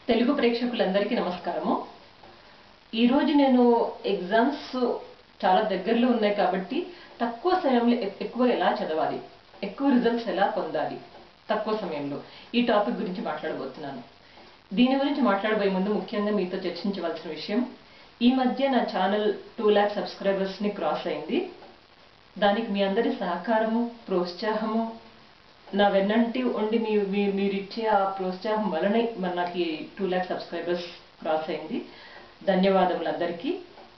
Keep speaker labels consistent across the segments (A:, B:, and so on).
A: తెలుగు ప్రేక్షకులందరికీ నమస్కారము ఈరోజు నేను ఎగ్జామ్స్ చాలా దగ్గరలో ఉన్నాయి కాబట్టి తక్కువ సమయంలో ఎక్- ఎక్కువ ఎలా చదవాలి ఎక్కువ రిజల్ట్స్ ఎలా పొందాలి తక్కువ సమయంలో ఈ టాపిక్ గురించి మాట్లాడబోతున్నాను దీని గురించి మాట్లాడబోయే ముందు ముఖ్యంగా మీతో చర్చించవలసిన విషయం ఈ మధ్య నా ఛానల్ టూ ల్యాక్ సబ్స్క్రైబర్స్ ని క్రాస్ అయింది దానికి మీ అందరి సహకారము ప్రోత్సాహము నా వెన్నంటి ఉండి మీ మీ- మీరిచ్చే ఆ ప్రోత్సాహం వలనే మన నాకు టూ ల్యాక్ సబ్స్క్రైబర్స్ క్రాస్ అయింది ధన్యవాదములు అందరికీ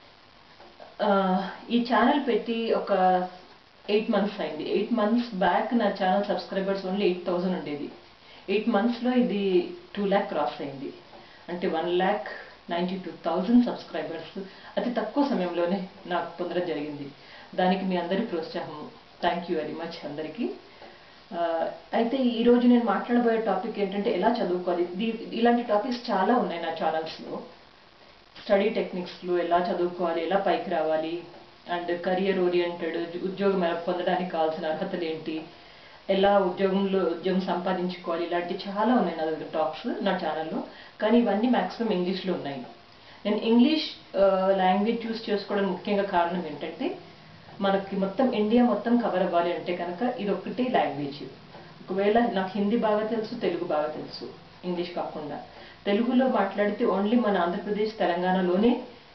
A: ఆ, ఈ ఛానల్ పెట్టి ఒక ఎయిట్ మంత్స్ అయింది ఎయిట్ మంత్స్ బ్యాక్ నా channel subscribers only eight thousand ఉండేది ఎయిట్ మంత్స్లో ఇది టూ ల్యాక్ క్రాస్ అయింది అంటే one lakh ninety two thousand subscribers అతి తక్కువ సమయంలోనే నాకు పొందడం జరిగింది దానికి మీ అందరి ప్రోత్సాహం థ్యాంక్ యూ వెరీ మచ్ అందరికీ ఆ, అయితే ఈ రోజు నేను మాట్లాడబోయే టాపిక్ ఏంటంటే ఎలా చదువుకోవాలి దీ- ఇలాంటి టాపిక్స్ చాలా ఉన్నాయి నా ఛానల్స్లో స్టడీ టెక్నిక్స్లో ఎలా చదువుకోవాలి ఎలా పైకి రావాలి అండ్ కెరియర్ ఓరియంటెడ్ ఉద్యోగం ఎలా పొందడానికి కావాల్సిన అర్హతలు ఏంటి ఎలా ఉద్యోగంలో ఉద్యోగం సంపాదించుకోవాలి ఇలాంటి చాలా ఉన్నాయి నా దగ్గర టాక్స్ నా ఛానల్లో కానీ ఇవన్నీ మాక్సిమం ఇంగ్లీష్లో ఉన్నాయి నేను ఇంగ్లీష్ లాంగ్వేజ్ చూస్ చేసుకోవడం ముఖ్యంగా కారణం ఏంటంటే మనకి మొత్తం ఇండియా మొత్తం కవర్ అవ్వాలి అంటే కనుక ఇది ఒక్కటే లాంగ్వేజ్ ఒకవేళ నాకు హిందీ బాగా తెలుసు తెలుగు బాగా తెలుసు ఇంగ్లీష్ కాకుండా తెలుగులో మాట్లాడితే ఓన్లీ మన ఆంధ్రప్రదేశ్ తెలంగాణలోనే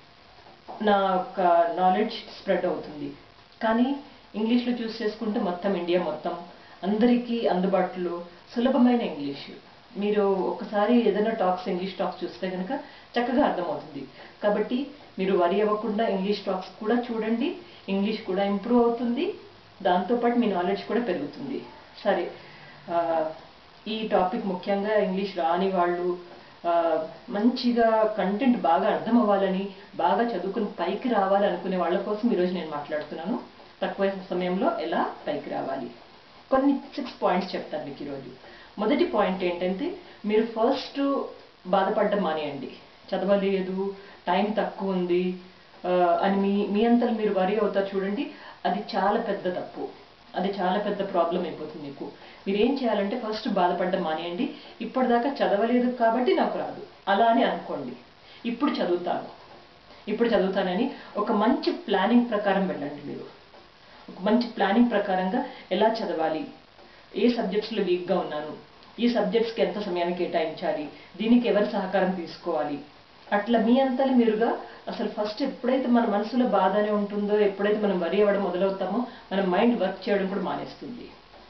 A: నా యొక్క నాలెడ్జ్ స్ప్రెడ్ అవుతుంది కానీ ఇంగ్లీష్లో చూస్ చేసుకుంటే మొత్తం ఇండియా మొత్తం అందరికీ అందుబాటులో సులభమైన ఇంగ్లీష్ మీరు ఒకసారి ఏదైనా టాక్స్ ఇంగ్లీష్ టాక్స్ చూస్తే కనుక చక్కగా అర్థమవుతుంది కాబట్టి మీరు వరి అవ్వకుండా ఇంగ్లీష్ టాక్స్ కూడా చూడండి ఇంగ్లీష్ కూడా ఇంప్రూవ్ అవుతుంది దాంతోపాటు మీ నాలెడ్జ్ కూడా పెరుగుతుంది సరే ఆ, ఈ టాపిక్ ముఖ్యంగా ఇంగ్లీష్ రాని వాళ్ళు ఆ, మంచిగా కంటెంట్ బాగా అర్థం అవ్వాలని బాగా చదువుకుని పైకి రావాలి అనుకునే వాళ్ళ కోసం ఈరోజు నేను మాట్లాడుతున్నాను తక్కువ సమయంలో ఎలా పైకి రావాలి కొన్ని సిక్స్ పాయింట్స్ చెప్తాను మీకు ఈరోజు మొదటి పాయింట్ ఏంటంటే మీరు ఫస్ట్ బాధపడడం మానేయండి చదవలేదు టైం తక్కువ ఉంది ఆ, అని మీ మీ అంతలు మీరు వరి అవుతారు చూడండి అది చాలా పెద్ద తప్పు అది చాలా పెద్ద ప్రాబ్లం అయిపోతుంది మీకు మీరు ఏం చేయాలంటే ఫస్ట్ బాధపడడం మానేయండి ఇప్పటిదాకా చదవలేదు కాబట్టి నాకు రాదు అలా అని అనుకోండి ఇప్పుడు చదువుతాను ఇప్పుడు చదువుతానని ఒక మంచి ప్లానింగ్ ప్రకారం వెళ్ళండి మీరు ఒక మంచి ప్లానింగ్ ప్రకారంగా ఎలా చదవాలి ఏ సబ్జెక్ట్స్లో వీక్గా ఉన్నాను ఈ సబ్జెక్ట్స్కి ఎంత సమయాన్ని కేటాయించాలి దీనికి ఎవరి సహకారం తీసుకోవాలి అట్లా మీ అంతలు మీరుగా అసలు ఫస్ట్ ఎప్పుడైతే మన మనసులో బాధనే ఉంటుందో ఎప్పుడైతే మనం వరి అవ్వడం మొదలవుతామో మన మైండ్ వర్క్ చేయడం కూడా మానేస్తుంది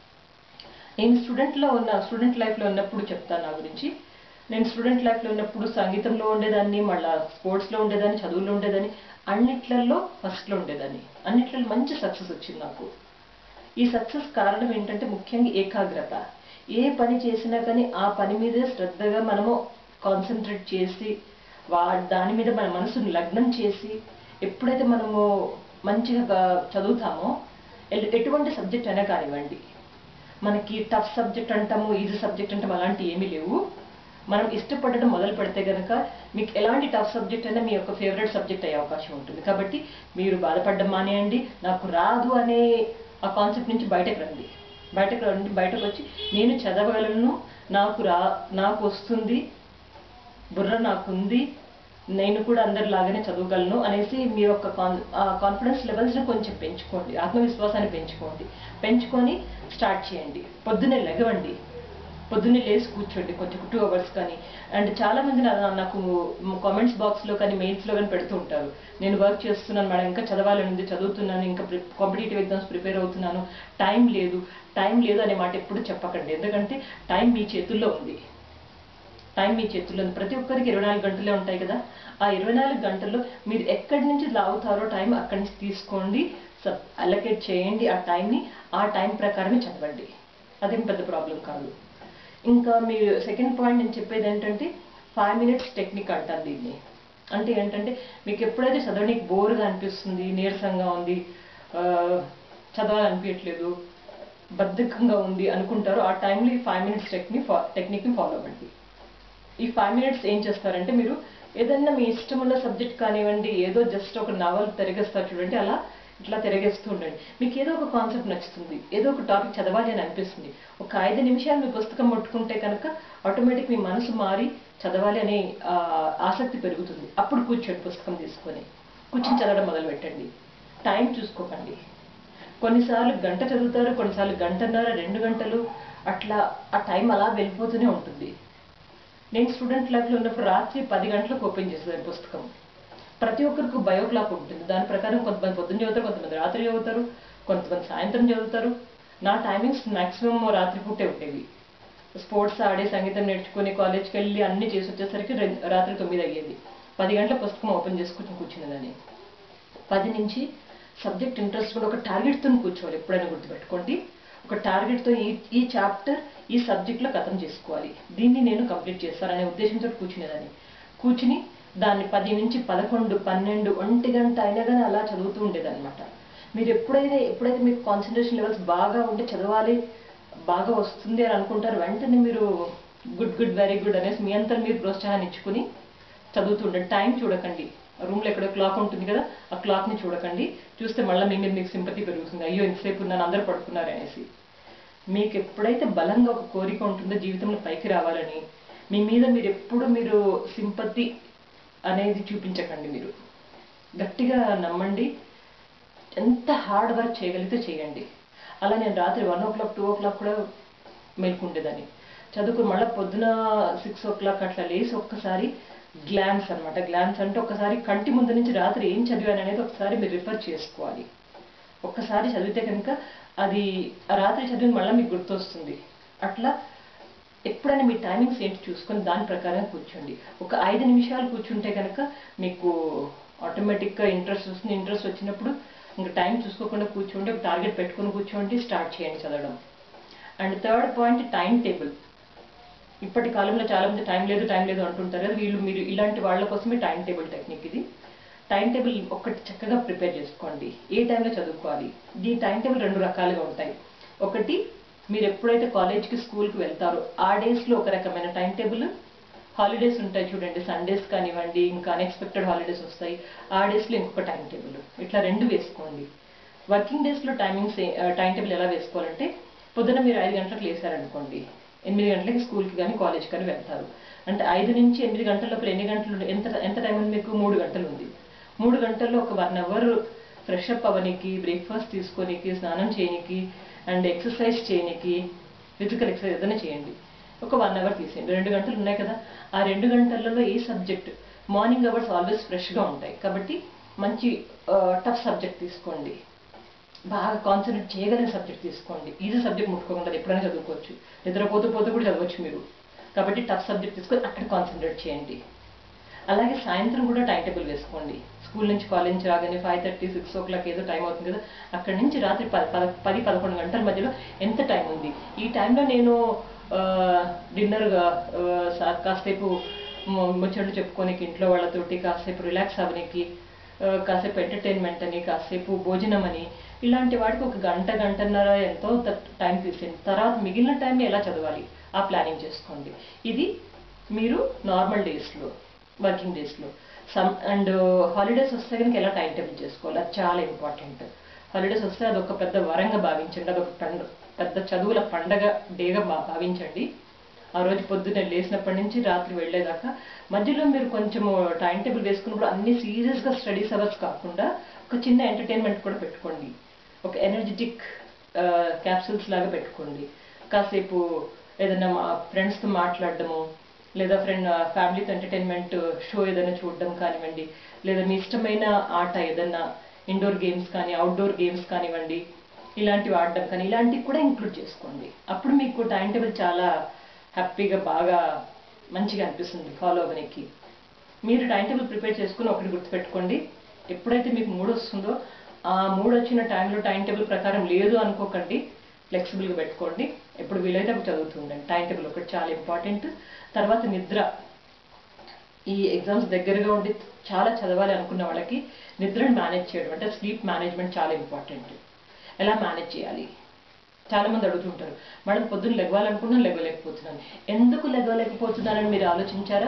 A: నేను స్టూడెంట్లో ఉన్న స్టూడెంట్ లైఫ్లో ఉన్నప్పుడు చెప్తాను నా గురించి నేను స్టూడెంట్ లైఫ్లో ఉన్నప్పుడు సంగీతంలో ఉండేదాన్ని మళ్ళా స్పోర్ట్స్లో ఉండేదాన్ని చదువులో ఉండేదాన్ని అన్నిట్లలో ఫస్ట్లో ఉండేదాన్ని అన్నిట్లలో మంచి సక్సెస్ వచ్చింది నాకు ఈ సక్సెస్ కారణం ఏంటంటే ముఖ్యంగా ఏకాగ్రత ఏ పని చేసినా కానీ ఆ పని మీదే శ్రద్ధగా మనము కాన్సన్ట్రేట్ చేసి వా దాని మీద మన మనసును లగ్నం చేసి ఎప్పుడైతే మనము మంచిగా చదువుతామో ఎల్- ఎటువంటి సబ్జెక్ట్ అయినా కానివ్వండి మనకి టఫ్ సబ్జెక్ట్ అంటాము ఈజీ సబ్జెక్ట్ అంటాము అలాంటివి ఏమీ లేవు మనం ఇష్టపడడం మొదలు పెడితే కనుక మీకు ఎలాంటి టఫ్ సబ్జెక్ట్ అయినా మీ యొక్క ఫేవరెట్ సబ్జెక్ట్ అయ్యే అవకాశం ఉంటుంది కాబట్టి మీరు బాధపడడం మానేయండి నాకు రాదు అనే ఆ కాన్సెప్ట్ నుంచి బయటకు రండి బయటకు రండి బయటకు వచ్చి నేను చదవగలను నాకు రా నాకు వస్తుంది బుర్ర నాకుంది నేను కూడా అందరిలాగానే చదవగలను అనేసి మీ యొక్క కాన్ కాన్ఫిడెన్స్ లెవెల్స్ని కొంచెం పెంచుకోండి ఆత్మవిశ్వాసాన్ని పెంచుకోండి పెంచుకొని స్టార్ట్ చేయండి పొద్దున్నే లెగవండి పొద్దున్నే లేచి కూర్చోండి కొంచెం టూ అవర్స్ కానీ అండ్ చాలా మంది నా- నాకు కామెంట్స్ బాక్స్లో కానీ మెయిల్స్లో కానీ పెడుతూ ఉంటారు నేను వర్క్ చేస్తున్నాను మేడం ఇంకా చదవాలని ఉంది చదువుతున్నాను ఇంకా కాంపిటేటివ్ ఎగ్జామ్స్ ప్రిపేర్ అవుతున్నాను టైం లేదు టైం లేదు అనే మాట ఎప్పుడు చెప్పకండి ఎందుకంటే టైం మీ చేతుల్లో ఉంది టైం మీ చేతుల్లో ఉంది ప్రతి ఒక్కరికి ఇరవై నాలుగు గంటలే ఉంటాయి కదా ఆ ఇరవై నాలుగు గంటల్లో మీరు ఎక్కడి నుంచి లాగుతారో టైం అక్కడి నుంచి తీసుకోండి సబ్ అలకేట్ చేయండి ఆ టైంని ఆ టైం ప్రకారమే చదవండి అదేం పెద్ద ప్రాబ్లం కాదు ఇంకా మీరు సెకండ్ పాయింట్ నేను చెప్పేది ఏంటంటే ఫైవ్ మినిట్స్ టెక్నిక్ అంటారు దీన్ని అంటే ఏంటంటే మీకు ఎప్పుడైతే చదవడానికి బోర్గా అనిపిస్తుంది నీరసంగా ఉంది ఆ, చదవాలనిపించట్లేదు బద్ధకంగా ఉంది అనుకుంటారో ఆ టైంలో ఈ ఫైవ్ మినిట్స్ టెక్నిక్ టెక్నిక్ని ఫాలో అవ్వండి ఈ ఫైవ్ మినిట్స్ ఏం చేస్తారంటే మీరు ఏదన్నా మీ ఇష్టమున్న సబ్జెక్ట్ కానివ్వండి ఏదో జస్ట్ ఒక నవల్ తిరిగేస్తారు చూడండి అలా ఇట్లా తిరగేస్తూ ఉండండి మీకు ఏదో ఒక కాన్సెప్ట్ నచ్చుతుంది ఏదో ఒక టాపిక్ చదవాలి అని అనిపిస్తుంది ఒక ఐదు నిమిషాలు మీ పుస్తకం ముట్టుకుంటే కనుక ఆటోమేటిక్ మీ మనసు మారి చదవాలి అనే ఆ, ఆసక్తి పెరుగుతుంది అప్పుడు కూర్చోండి పుస్తకం తీసుకొని కూర్చొని చదవడం మొదలు పెట్టండి టైం చూసుకోకండి కొన్నిసార్లు గంట చదువుతారు కొన్నిసార్లు గంటన్నర రెండు గంటలు అట్లా ఆ టైం అలా వెళ్ళిపోతూనే ఉంటుంది నేను స్టూడెంట్ లైఫ్లో ఉన్నప్పుడు రాత్రి పది గంటలకు ఓపెన్ చేసేదాన్ని పుస్తకం ప్రతి ఒక్కరికి బయో క్లాక్ ఉంటుంది దాని ప్రకారం కొంతమంది పొద్దున్న చదువుతారు కొంతమంది రాత్రి చదువుతారు కొంతమంది సాయంత్రం చదువుతారు నా టైమింగ్స్ మాక్సిమం రాత్రి పూటే ఉండేవి స్పోర్ట్స్ ఆడి సంగీతం నేర్చుకుని కాలేజ్కి వెళ్ళి అన్ని చేసి వచ్చేసరికి రెం- రాత్రి తొమ్మిది అయ్యేది పది గంటల పుస్తకం ఓపెన్ చేసుకుని కూర్చునేదాన్ని పది నుంచి సబ్జెక్ట్ ఇంట్రెస్ట్ కూడా ఒక టార్గెట్తో కూర్చోవాలి ఎప్పుడైనా గుర్తుపెట్టుకోండి ఒక టార్గెట్తో ఈ ఈ చాప్టర్ ఈ సబ్జెక్ట్లో కథం చేసుకోవాలి దీన్ని నేను కంప్లీట్ చేస్తాననే ఉద్దేశంతో కూర్చునేదాన్ని కూర్చుని దాన్ని పది నుంచి పదకొండు పన్నెండు ఒంటి గంట అయినా కానీ అలా చదువుతూ ఉండేదన్నమాట మీరు ఎప్పుడైతే ఎప్పుడైతే మీకు కాన్సన్ట్రేషన్ లెవెల్స్ బాగా ఉంటే చదవాలి బాగా వస్తుంది అని అనుకుంటారు వెంటనే మీరు గుడ్ గుడ్ వెరీ గుడ్ అనేసి మీ అంతా మీరు ప్రోత్సాహాన్ని ఇచ్చుకుని చదువుతూ ఉండండి టైం చూడకండి రూమ్లో ఎక్కడో క్లాక్ ఉంటుంది కదా ఆ క్లాక్ని చూడకండి చూస్తే మళ్ళీ మీ మీద మీకు సింపతి పెరుగుతుంది అయ్యో ఎంతసేపు ఉన్నాను అందరూ పడుకున్నారు అనేసి మీకు ఎప్పుడైతే బలంగా ఒక కోరిక ఉంటుందో జీవితంలో పైకి రావాలని మీ మీద మీరు ఎప్పుడు మీరు సింపతి అనేది చూపించకండి మీరు గట్టిగా నమ్మండి ఎంత హార్డ్ వర్క్ చేయగలిగితే చేయండి అలా నేను రాత్రి one o'clock two o'clock కూడా మేల్కుండేదాన్ని చదువుకుని మళ్ళీ పొద్దున సిక్స్ ఓ క్లాక్ అట్లా లేసి ఒక్కసారి గ్లాన్స్ అన్నమాట గ్లాన్స్ అంటే ఒక్కసారి కంటి ముందు నుంచి రాత్రి ఏం చదివాను అనేది ఒకసారి మీరు రిఫర్ చేసుకోవాలి ఒక్కసారి చదివితే కనుక అది ఆ రాత్రి చదివిన మళ్ళీ మీకు గుర్తొస్తుంది అట్లా ఎప్పుడైనా మీ టైమింగ్స్ ఏంటి చూసుకొని దాని ప్రకారం కూర్చోండి ఒక ఐదు నిమిషాలు కూర్చుంటే కనుక మీకు ఆటోమేటిక్గా ఇంట్రెస్ట్ వస్తుంది ఇంట్రెస్ట్ వచ్చినప్పుడు ఇంకా టైం చూసుకోకుండా కూర్చోండి ఒక టార్గెట్ పెట్టుకొని కూర్చోండి స్టార్ట్ చేయండి చదవడం and third point time table ఇప్పటి కాలంలో చాలా మంది టైం లేదు టైం లేదు అంటుంటారు కదా వీళ్ళు మీరు ఇలాంటి వాళ్ళ కోసమే టైం టేబుల్ టెక్నిక్ ఇది టైం టేబుల్ ఒక్కటి చక్కగా ప్రిపేర్ చేసుకోండి ఏ టైంలో చదువుకోవాలి ఈ టైం టేబుల్ రెండు రకాలుగా ఉంటాయి ఒకటి మీరు ఎప్పుడైతే కాలేజ్కి స్కూల్కి వెళ్తారో ఆ డేస్లో ఒక రకమైన టైం టేబుల్ హాలిడేస్ ఉంటాయి చూడండి సండేస్ కానివ్వండి ఇంకా అన్ఎక్స్పెక్టెడ్ హాలిడేస్ వస్తాయి ఆ డేస్లో ఇంకొక టైం టేబుల్ ఇట్లా రెండు వేసుకోండి వర్కింగ్ డేస్లో టైమింగ్స్ టైం టేబుల్ ఎలా వేసుకోవాలంటే పొద్దున మీరు ఐదు గంటలకు లేసారనుకోండి ఎనిమిది గంటలకి స్కూల్కి కానీ కాలేజ్కి కానీ వెళ్తారు అంటే ఐదు నుంచి ఎనిమిది గంటల లోపల ఎన్ని గంటలు ఉంది? ఎంత ఎంత టైం ఉంది మీకు మూడు గంటలు ఉంది మూడు గంటల్లో ఒక వన్ అవర్ ఫ్రెష్ అప్ అవ్వనికి బ్రేక్ఫాస్ట్ తీసుకోనికి స్నానం చేయనికి అండ్ ఎక్సర్సైజ్ చేయనికి ఫిజికల్ ఎక్సర్సైజ్ ఏదైనా చేయండి ఒక వన్ అవర్ తీసేయండి రెండు గంటలు ఉన్నాయి కదా ఆ రెండు గంటలలో ఏ సబ్జెక్ట్ మార్నింగ్ అవర్స్ ఆల్వేస్ ఫ్రెష్గా ఉంటాయి కాబట్టి మంచి టఫ్ సబ్జెక్ట్ తీసుకోండి బాగా కాన్సన్ట్రేట్ చేయగలిగిన సబ్జెక్ట్ తీసుకోండి ఈజీ సబ్జెక్ట్ ముట్టుకోకుండా ఎప్పుడైనా చదువుకోవచ్చు నిద్రపోతూ పోతూ కూడా చదవచ్చు మీరు కాబట్టి టఫ్ సబ్జెక్ట్ తీసుకొని అక్కడ కాన్సన్ట్రేట్ చేయండి అలాగే సాయంత్రం కూడా టైం టేబుల్ వేసుకోండి స్కూల్ నుంచి కాలేజ్ నుంచి రాగానే five thirty six o'clock ఏదో టైం అవుతుంది కదా అక్కడి నుంచి రాత్రి పది పద పది పదకొండు గంటల మధ్యలో ఎంత టైం ఉంది ఈ టైంలో నేను డిన్నర్ కాసేపు ము- ముచ్చట్లు చెప్పుకోనికి ఇంట్లో వాళ్ళతోటి కాసేపు రిలాక్స్ అవ్వనికి ఆ, కాసేపు ఎంటర్టైన్మెంట్ అని కాసేపు భోజనం అని ఇలాంటి వాటికి ఒక గంట గంటన్నర ఎంతో టైం తీసింది తర్వాత మిగిలిన టైంని ఎలా చదవాలి ఆ ప్లానింగ్ చేసుకోండి ఇది మీరు నార్మల్ డేస్లో వర్కింగ్ డేస్లో సమ్ అండ్ హాలిడేస్ వస్తే కనుక ఎలా టైం టేబుల్ చేసుకోవాలి అది చాలా ఇంపార్టెంట్ హాలిడేస్ వస్తే అది ఒక పెద్ద వరంగా భావించండి అది ఒక పండు పెద్ద చదువుల పండగ డేగా భా- భావించండి ఆ రోజు పొద్దున్నే లేచినప్పటి నుంచి రాత్రి వెళ్ళేదాకా మధ్యలో మీరు కొంచెం టైం టేబుల్ వేసుకున్నప్పుడు అన్ని సీరియస్గా స్టడీస్ అవర్స్ కాకుండా ఒక చిన్న ఎంటర్టైన్మెంట్ కూడా పెట్టుకోండి ఒక ఎనర్జెటిక్ క్యాప్సూల్స్ లాగా పెట్టుకోండి కాసేపు ఏదైనా మా ఫ్రెండ్స్తో మాట్లాడడము లేదా ఫ్రెండ్ ఫ్యామిలీతో ఎంటర్టైన్మెంట్ షో ఏదైనా చూడడం కానివ్వండి లేదా మీ ఇష్టమైన ఆట ఏదైనా ఇండోర్ గేమ్స్ కానీ అవుట్డోర్ గేమ్స్ కానివ్వండి ఇలాంటివి ఆడడం కానీ ఇలాంటివి కూడా ఇంక్లూడ్ చేసుకోండి అప్పుడు మీకు టైం టేబుల్ చాలా హ్యాపీగా బాగా మంచిగా అనిపిస్తుంది ఫాలో అవ్వడానికి మీరు టైం టేబుల్ ప్రిపేర్ చేసుకుని ఒకటి గుర్తుపెట్టుకోండి ఎప్పుడైతే మీకు మూడు వస్తుందో ఆ మూడు వచ్చిన టైంలో టైం టేబుల్ ప్రకారం లేదు అనుకోకండి ఫ్లెక్సిబుల్గా పెట్టుకోండి ఎప్పుడు వీలైతే అప్పుడు చదువుతూ ఉండండి టైం టేబుల్ ఒకటి చాలా ఇంపార్టెంట్ తర్వాత నిద్ర ఈ ఎగ్జామ్స్ దగ్గరగా ఉండి చాలా చదవాలి అనుకున్న వాళ్ళకి నిద్రను మేనేజ్ చేయడం అంటే స్లీప్ మేనేజ్మెంట్ చాలా ఇంపార్టెంట్ ఎలా మేనేజ్ చేయాలి చాలా మంది అడుగుతుంటారు మేడం పొద్దున్న లెగవాలనుకున్నాను లెగవలేకపోతున్నాను ఎందుకు లెగవలేకపోతున్నానని మీరు ఆలోచించారా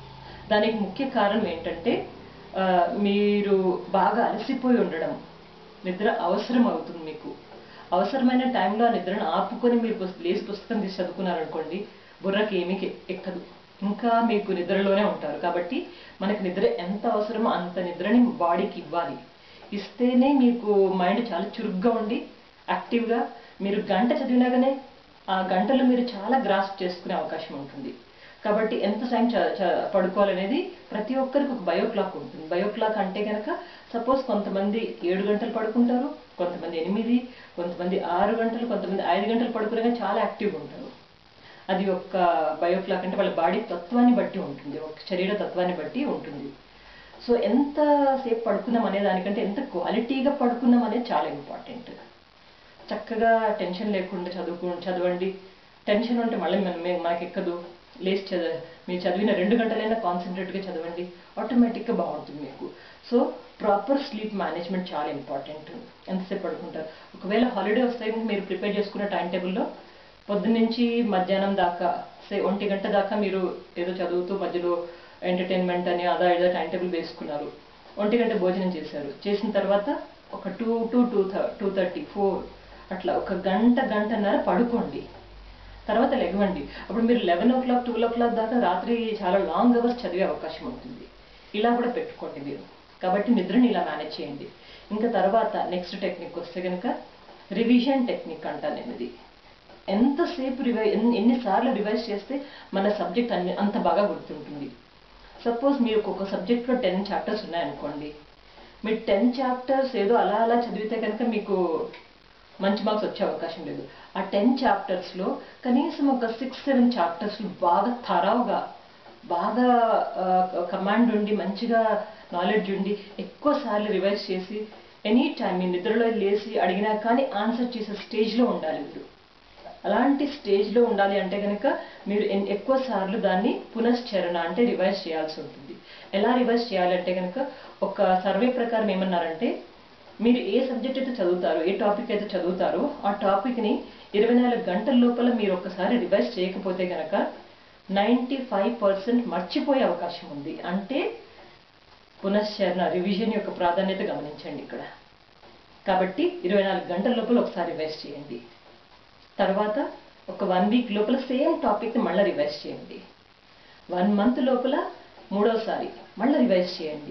A: దానికి ముఖ్య కారణం ఏంటంటే ఆ, మీరు బాగా అలసిపోయి ఉండడం నిద్ర అవసరం అవుతుంది మీకు అవసరమైన టైంలో ఆ నిద్రను ఆపుకొని మీరు పుస్- లేచి పుస్తకం తీసి చదువుకున్నారనుకోండి బుర్రకి ఏమీ ఎ- ఎక్కదు ఇంకా మీకు నిద్రలోనే ఉంటారు కాబట్టి మనకి నిద్ర ఎంత అవసరమో అంత నిద్రని బాడీకి ఇవ్వాలి ఇస్తేనే మీకు మైండ్ చాలా చురుగ్గా ఉండి యాక్టివ్గా మీరు గంట చదివినాగానే ఆ గంటలు మీరు చాలా గ్రాస్ప్ చేసుకునే అవకాశం ఉంటుంది కాబట్టి ఎంత టైం చ- చ- పడుకోవాలనేది ప్రతి ఒక్కరికి ఒక బయో క్లాక్ ఉంటుంది బయో క్లాక్ అంటే కనుక సపోజ్ కొంతమంది ఏడు గంటలు పడుకుంటారు కొంతమంది ఎనిమిది కొంతమంది ఆరు గంటలు కొంతమంది ఐదు గంటలు పడుకునే చాలా యాక్టివ్గా ఉంటారు అది ఒక బయో క్లాక్ అంటే వాళ్ళ బాడీ తత్వాన్ని బట్టి ఉంటుంది ఒక శరీర తత్వాన్ని బట్టి ఉంటుంది సో ఎంత సేపు పడుకున్నాం అనే దానికంటే ఎంత క్వాలిటీగా పడుకున్నాం అనేది చాలా ఇంపార్టెంట్ చక్కగా టెన్షన్ లేకుండా చదువుకు చదవండి టెన్షన్ ఉంటే మళ్ళీ మన మే- మనకి ఎక్కదు లేచి చదవ మీరు చదివిన రెండు గంటలైనా కాన్సన్ట్రేట్గా చదవండి ఆటోమేటిక్గా బాగుంటుంది మీకు సో ప్రాపర్ స్లీప్ మేనేజ్మెంట్ చాలా ఇంపార్టెంట్ ఎంతసేపు పడుకుంటారు ఒకవేళ హాలిడే వస్తే మీరు ప్రిపేర్ చేసుకున్న టైం టేబుల్లో పొద్దున్నుంచి మధ్యాహ్నం దాకా సే ఒంటి గంట దాకా మీరు ఏదో చదువుతూ మధ్యలో ఎంటర్టైన్మెంట్ అని అదా ఏదో టైం టేబుల్ వేసుకున్నారు ఒంటి గంట భోజనం చేశారు చేసిన తర్వాత ఒక two to two two thirty four అట్లా ఒక గంట గంటన్నర పడుకోండి తర్వాత లెగవండి అప్పుడు మీరు eleven o'clock twelve o'clock దాకా రాత్రి చాలా లాంగ్ అవర్స్ చదివే అవకాశం ఉంటుంది ఇలా కూడా పెట్టుకోండి మీరు కాబట్టి నిద్రని ఇలా మేనేజ్ చేయండి ఇంకా తర్వాత నెక్స్ట్ టెక్నిక్ వస్తే కనుక రివిజన్ టెక్నిక్ అంటాను నేను ఇది ఎంతసేపు రివై ఎన్ని- ఎన్నిసార్లు రివైజ్ చేస్తే మన సబ్జెక్ట్ అన్ని అంత బాగా గుర్తుంటుంది సపోజ్ మీరు ఒక్కొక్క సబ్జెక్ట్లో టెన్ చాప్టర్స్ ఉన్నాయనుకోండి మీరు టెన్ చాప్టర్స్ ఏదో అలా అలా చదివితే కనుక మీకు మంచి మార్క్స్ వచ్చే అవకాశం లేదు ఆ టెన్ చాప్టర్స్లో కనీసం ఒక సిక్స్ సెవెన్ చాప్టర్స్ బాగా థరావుగా బాగా కమాండ్ ఉండి మంచిగా నాలెడ్జ్ ఉండి ఎక్కువ సార్లు రివైజ్ చేసి ఎనీ టైం మీ నిద్రలో లేచి అడిగినా కానీ ఆన్సర్ చేసే స్టేజ్లో ఉండాలి మీరు అలాంటి స్టేజ్లో ఉండాలి అంటే కనుక మీరు ఎన్- ఎక్కువ సార్లు దాన్ని పునశ్చరణ అంటే రివైజ్ చేయాల్సి ఉంటుంది ఎలా రివైజ్ చేయాలంటే కనుక ఒక సర్వే ప్రకారం ఏమన్నారంటే మీరు ఏ సబ్జెక్ట్ అయితే చదువుతారో ఏ టాపిక్ అయితే చదువుతారో ఆ టాపిక్ని ఇరవై నాలుగు గంటల లోపల మీరు ఒకసారి రివైజ్ చేయకపోతే కనుక నైంటీ ఫైవ్ పర్సెంట్ మర్చిపోయే అవకాశం ఉంది అంటే పునశ్చరణ రివిజన్ యొక్క ప్రాధాన్యత గమనించండి ఇక్కడ కాబట్టి ఇరవై నాలుగు గంటల లోపల ఒకసారి రివైజ్ చేయండి తర్వాత ఒక వన్ వీక్ లోపల సేమ్ టాపిక్ని మళ్ళీ రివైజ్ చేయండి వన్ మంత్ లోపల మూడోసారి మళ్ళీ రివైజ్ చేయండి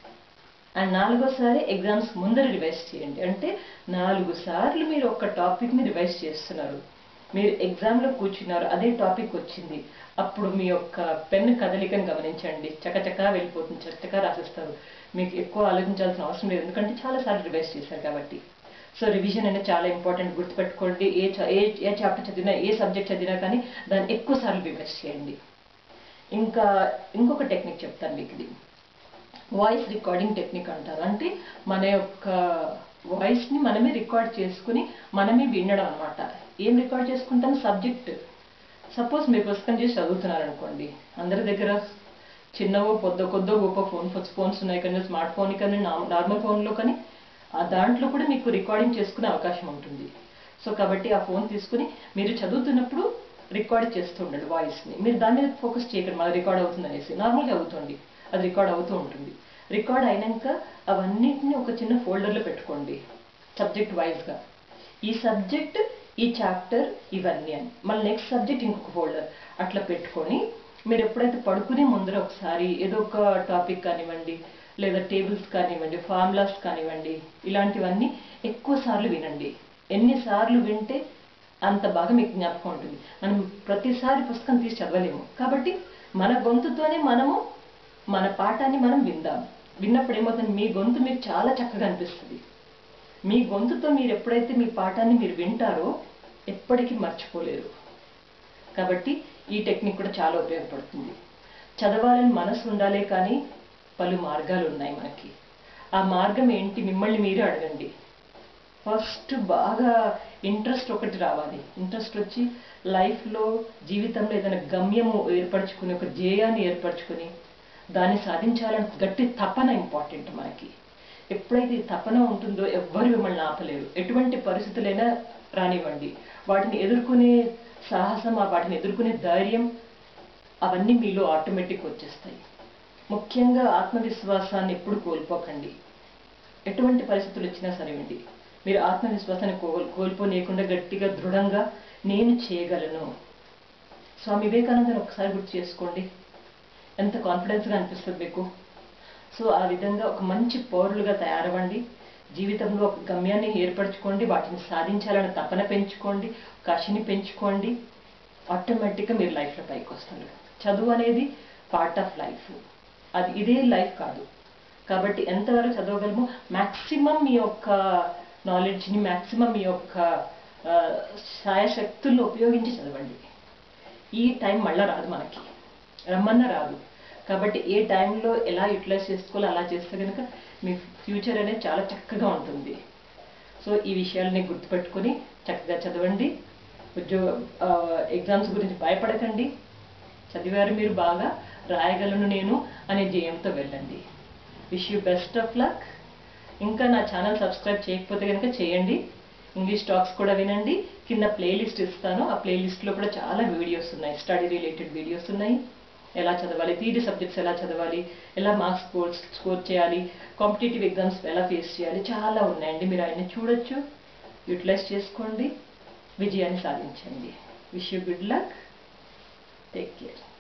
A: అండ్ నాలుగోసారి ఎగ్జామ్స్ ముందర రివైజ్ చేయండి అంటే నాలుగు సార్లు మీరు ఒక టాపిక్ని రివైజ్ చేస్తున్నారు మీరు ఎగ్జామ్లో కూర్చున్నారు అదే టాపిక్ వచ్చింది అప్పుడు మీ యొక్క పెన్ కదలికను గమనించండి చకచకా వెళ్ళిపోతుంది చకచకా రాసేస్తారు మీకు ఎక్కువ ఆలోచించాల్సిన అవసరం లేదు ఎందుకంటే చాలాసార్లు రివైజ్ చేశారు కాబట్టి సో రివిజన్ అనేది చాలా ఇంపార్టెంట్ గుర్తుపెట్టుకోండి ఏ చ- ఏ ఏ చాప్టర్ చదివినా ఏ సబ్జెక్ట్ చదివినా కానీ దాన్ని ఎక్కువ సార్లు రివైజ్ చేయండి ఇంకా ఇంకొక టెక్నిక్ చెప్తాను మీకు ఇది వాయిస్ రికార్డింగ్ టెక్నిక్ అంటారు అంటే మన యొక్క వాయిస్ని మనమే రికార్డ్ చేసుకుని మనమే వినడం అనమాట ఏం రికార్డ్ చేసుకుంటాం సబ్జెక్ట్ సపోజ్ మీరు పుస్తకం చేసి చదువుతున్నారు అనుకోండి అందరి దగ్గర చిన్నవో పొద్దు కొద్దో గొప్ప ఫోన్ ఫోన్స్ ఉన్నాయి కానీ స్మార్ట్ ఫోన్ కానీ నార్మల్ ఫోన్లో కానీ ఆ దాంట్లో కూడా మీకు రికార్డింగ్ చేసుకునే అవకాశం ఉంటుంది సో కాబట్టి ఆ ఫోన్ తీసుకుని మీరు చదువుతున్నప్పుడు రికార్డ్ చేస్తూ ఉండండి వాయిస్ని మీరు దాని మీద ఫోకస్ చేయకండి మళ్ళీ రికార్డ్ అవుతుంది అనేసి నార్మల్గా అవుతుంది అది రికార్డ్ అవుతూ ఉంటుంది రికార్డ్ అయినాక అవన్నిటిని ఒక చిన్న ఫోల్డర్లో పెట్టుకోండి సబ్జెక్ట్ వైజ్గా ఈ సబ్జెక్ట్ ఈ చాప్టర్ ఇవన్నీ అని మళ్ళీ నెక్స్ట్ సబ్జెక్ట్ ఇంకొక ఫోల్డర్ అట్లా పెట్టుకొని మీరు ఎప్పుడైతే పడుకునే ముందర ఒకసారి ఏదో ఒక టాపిక్ కానివ్వండి లేదా టేబుల్స్ కానివ్వండి ఫార్ములాస్ కానివ్వండి ఇలాంటివన్నీ ఎక్కువ సార్లు వినండి ఎన్నిసార్లు వింటే అంత బాగా మీకు జ్ఞాపకం ఉంటుంది మనం ప్రతిసారి పుస్తకం తీసి చదవలేము కాబట్టి మన గొంతుతోనే మనము మన పాఠాన్ని మనం విందాం విన్నప్పుడు ఏమవుతుంది మీ గొంతు మీకు చాలా చక్కగా అనిపిస్తుంది మీ గొంతుతో మీరు ఎప్పుడైతే మీ పాఠాన్ని మీరు వింటారో ఎప్పటికీ మర్చిపోలేరు కాబట్టి ఈ టెక్నిక్ కూడా చాలా ఉపయోగపడుతుంది చదవాలని మనసు ఉండాలే కానీ పలు మార్గాలు ఉన్నాయి మనకి ఆ మార్గం ఏంటి మిమ్మల్ని మీరే అడగండి ఫస్ట్ బాగా ఇంట్రెస్ట్ ఒకటి రావాలి ఇంట్రెస్ట్ వచ్చి లైఫ్లో జీవితంలో ఏదైనా గమ్యము ఏర్పరచుకుని ఒక ధ్యేయాన్ని ఏర్పరచుకుని దాన్ని సాధించాలని గట్టి తపన ఇంపార్టెంట్ మనకి ఎప్పుడైతే ఈ తపన ఉంటుందో ఎవ్వరు మిమ్మల్ని ఆపలేరు ఎటువంటి పరిస్థితులైనా రానివ్వండి వాటిని ఎదుర్కొనే సాహసం ఆ వాటిని ఎదుర్కొనే ధైర్యం అవన్నీ మీలో ఆటోమేటిక్ వచ్చేస్తాయి ముఖ్యంగా ఆత్మవిశ్వాసాన్ని ఎప్పుడు కోల్పోకండి ఎటువంటి పరిస్థితులు వచ్చినా సరేనండి మీరు ఆత్మవిశ్వాసాన్ని కోల్ కోల్పోనీయకుండా గట్టిగా దృఢంగా నేను చేయగలను స్వామి వివేకానందని ఒకసారి గుర్తు చేసుకోండి ఎంత కాన్ఫిడెన్స్గా అనిపిస్తుంది మీకు సో ఆ విధంగా ఒక మంచి పౌరులుగా తయారవ్వండి జీవితంలో ఒక గమ్యాన్ని ఏర్పరచుకోండి వాటిని సాధించాలని తపన పెంచుకోండి కషిని పెంచుకోండి ఆటోమేటిక్గా మీరు లైఫ్లో పైకి వస్తారు చదువు అనేది పార్ట్ ఆఫ్ లైఫ్ అది ఇదే లైఫ్ కాదు కాబట్టి ఎంతవరకు చదవగలమో మ్యాక్సిమం మీ యొక్క నాలెడ్జ్ని మ్యాక్సిమం మీ యొక్క ఆ, శాయశక్తులను ఉపయోగించి చదవండి ఈ టైం మళ్ళా రాదు మనకి రమ్మన్నా రాదు కాబట్టి ఏ టైంలో ఎలా యూటిలైజ్ చేసుకోవాలో అలా చేస్తే కనుక మీ ఫ్యూచర్ అనేది చాలా చక్కగా ఉంటుంది సో ఈ విషయాలని గుర్తుపెట్టుకొని చక్కగా చదవండి ఉద్యోగ ఎగ్జామ్స్ గురించి భయపడకండి చదివారు మీరు బాగా రాయగలను నేను అనే ధ్యేయంతో వెళ్ళండి wish you best of luck ఇంకా నా ఛానల్ సబ్స్క్రైబ్ చేయకపోతే కనుక చేయండి ఇంగ్లీష్ టాక్స్ కూడా వినండి కింద ప్లేలిస్ట్ ఇస్తాను ఆ ప్లేలిస్ట్లో కూడా చాలా వీడియోస్ ఉన్నాయి స్టడీ రిలేటెడ్ వీడియోస్ ఉన్నాయి ఎలా చదవాలి థియరీ సబ్జెక్ట్స్ ఎలా చదవాలి ఎలా మార్క్స్ స్కోర్ స్కోర్ చేయాలి కాంపిటేటివ్ ఎగ్జామ్స్ ఎలా ఫేస్ చేయాలి చాలా ఉన్నాయండి మీరు ఆయన్ని చూడొచ్చు యూటిలైజ్ చేసుకోండి విజయాన్ని సాధించండి wish you good luck take care